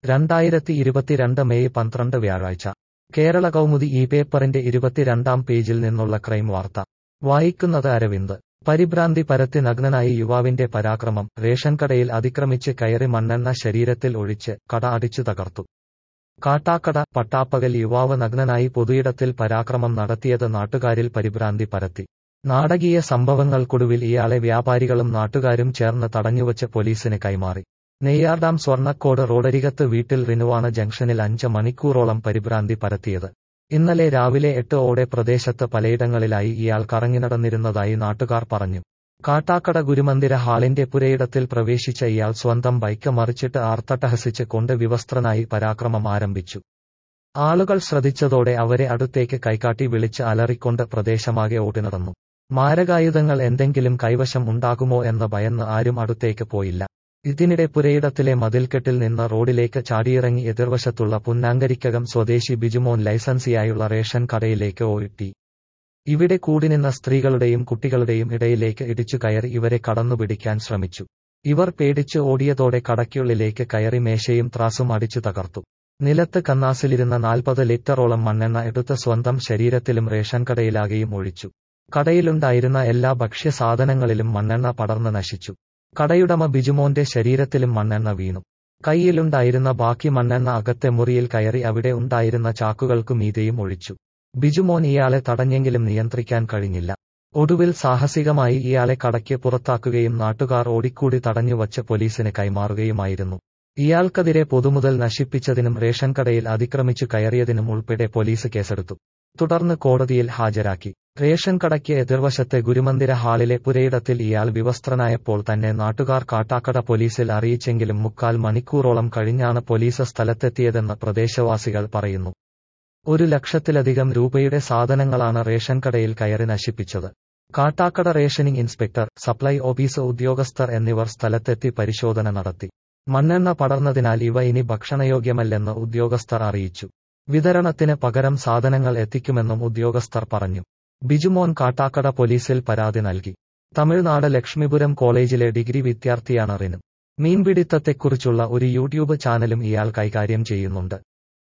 രണ്ടായിരത്തി ഇരുപത്തിരണ്ട് മെയ് പന്ത്രണ്ട് വ്യാഴാഴ്ച കേരള കൗമുദി ഈ പേപ്പറിന്റെ ഇരുപത്തിരണ്ടാം പേജിൽ നിന്നുള്ള ക്രൈം വാർത്ത വായിക്കുന്നത് അരവിന്ദ് പരിഭ്രാന്തി പരത്തി നഗ്നനായി യുവാവിന്റെ പരാക്രമം റേഷൻ കടയിൽ അതിക്രമിച്ച് കയറി മണ്ണെണ്ണ ശരീരത്തിൽ ഒഴിച്ച് കട അടിച്ചു തകർത്തു കാട്ടാക്കട പട്ടാപ്പകൽ യുവാവ് നഗ്നനായി പൊതുയിടത്തിൽ പരാക്രമം നടത്തിയത് നാട്ടുകാരിൽ പരിഭ്രാന്തി പരത്തി നാടകീയ സംഭവങ്ങൾക്കൊടുവിൽ ഇയാളെ വ്യാപാരികളും നാട്ടുകാരും ചേർന്ന് തടഞ്ഞുവച്ച് പോലീസിന് കൈമാറി നെയ്യാർഡാം സ്വർണ്ണക്കോട് റോഡരികത്ത് വീട്ടിൽ റിനുവാണ് ജംഗ്ഷനിൽ അഞ്ച് മണിക്കൂറോളം പരിഭ്രാന്തി പരത്തിയത് ഇന്നലെ രാവിലെ എട്ട് ഓടെ പ്രദേശത്ത് പലയിടങ്ങളിലായി ഇയാൾ കറങ്ങിനടന്നിരുന്നതായി നാട്ടുകാർ പറഞ്ഞു കാട്ടാക്കട ഗുരുമന്ദിര ഹാളിന്റെ പുരയിടത്തിൽ പ്രവേശിച്ച ഇയാൾ സ്വന്തം ബൈക്ക് മറിച്ചിട്ട് ആർത്തട്ടഹസിച്ച് കൊണ്ട് വിവസ്ത്രനായി പരാക്രമം ആരംഭിച്ചു ആളുകൾ ശ്രദ്ധിച്ചതോടെ അവരെ അടുത്തേക്ക് കൈകാട്ടി വിളിച്ച് അലറിക്കൊണ്ട് പ്രദേശമാകെ ഓടിനടന്നു മാരകായുധങ്ങൾ എന്തെങ്കിലും കൈവശം ഉണ്ടാകുമോ എന്ന് ഭയന്ന് ആരും അടുത്തേക്ക് പോയില്ല ഇതിനിടെ പുരയിടത്തിലെ മതിൽക്കെട്ടിൽ നിന്ന് റോഡിലേക്ക് ചാടിയിറങ്ങി എതിർവശത്തുള്ള പുന്നാങ്കരിക്കകം സ്വദേശി ബിജുമോൻ ലൈസൻസിയായുള്ള റേഷൻ കടയിലേക്ക് ഓയിട്ടി ഇവിടെ കൂടിനിന്ന സ്ത്രീകളുടെയും കുട്ടികളുടെയും ഇടയിലേക്ക് ഇടിച്ചു കയറി ഇവരെ കടന്നുപിടിക്കാൻ ശ്രമിച്ചു ഇവർ പേടിച്ച് ഓടിയതോടെ കടയ്ക്കുള്ളിലേക്ക് കയറി മേശയും ത്രാസും അടിച്ചു തകർത്തു നിലത്ത് കന്നാസിലിരുന്ന നാൽപ്പത് ലിറ്ററോളം മണ്ണെണ്ണ എടുത്ത് സ്വന്തം ശരീരത്തിലും റേഷൻ കടയിലാകെയും ഒഴിച്ചു കടയിലുണ്ടായിരുന്ന എല്ലാ ഭക്ഷ്യസാധനങ്ങളിലും മണ്ണെണ്ണ പടർന്ന് നശിച്ചു കടയുടമ ബിജുമോന്റെ ശരീരത്തിലും മണ്ണെണ്ണ വീണു കൈയിലുണ്ടായിരുന്ന ബാക്കി മണ്ണെണ്ണ അകത്തെ മുറിയിൽ കയറി അവിടെ ഉണ്ടായിരുന്ന ചാക്കുകൾക്കു മീതെയും ഒഴിച്ചു ബിജുമോൻ ഇയാളെ തടഞ്ഞെങ്കിലും നിയന്ത്രിക്കാൻ കഴിഞ്ഞില്ല ഒടുവിൽ സാഹസികമായി ഇയാളെ കടയ്ക്ക് പുറത്താക്കുകയും നാട്ടുകാർ ഓടിക്കൂടി തടഞ്ഞുവച്ച് പോലീസിന് കൈമാറുകയുമായിരുന്നു ഇയാൾക്കെതിരെ പൊതുമുതൽ നശിപ്പിച്ചതിനും റേഷൻ കടയിൽ അതിക്രമിച്ചു കയറിയതിനും ഉൾപ്പെടെ പോലീസ് കേസെടുത്തു തുടർന്ന് കോടതിയിൽ ഹാജരാക്കി റേഷൻ കടയ്ക്ക് എതിർവശത്തെ ഗുരുമന്ദിര ഹാളിലെ പുരയിടത്തിൽ ഇയാൾ വിവസ്ത്രനായപ്പോൾ തന്നെ നാട്ടുകാർ കാട്ടാക്കട പോലീസിൽ അറിയിച്ചെങ്കിലും മുക്കാൽ മണിക്കൂറോളം കഴിഞ്ഞാണ് പോലീസ് സ്ഥലത്തെത്തിയതെന്ന് പ്രദേശവാസികൾ പറയുന്നു ഒരു ലക്ഷത്തിലധികം രൂപയുടെ സാധനങ്ങളാണ് റേഷൻ കടയിൽ കയറി നശിപ്പിച്ചത് Kattakada rationing inspector supply office ഉദ്യോഗസ്ഥർ എന്നിവർ സ്ഥലത്തെത്തി പരിശോധന നടത്തി മണ്ണെണ്ണ പടർന്നതിനാൽ ഇവ ഇനി ഭക്ഷണയോഗ്യമല്ലെന്ന് ഉദ്യോഗസ്ഥർ അറിയിച്ചു വിതരണത്തിന് പകരം സാധനങ്ങൾ എത്തിക്കുമെന്നും ഉദ്യോഗസ്ഥർ പറഞ്ഞു ബിജുമോൻ കാട്ടാക്കട പോലീസിൽ പരാതി നൽകി തമിഴ്നാട് ലക്ഷ്മിപുരം കോളേജിലെ ഡിഗ്രി വിദ്യാർത്ഥിയാണ് റിനു മീൻപിടിത്തത്തെക്കുറിച്ചുള്ള ഒരു യൂട്യൂബ് ചാനലും ഇയാൾ കൈകാര്യം ചെയ്യുന്നുണ്ട്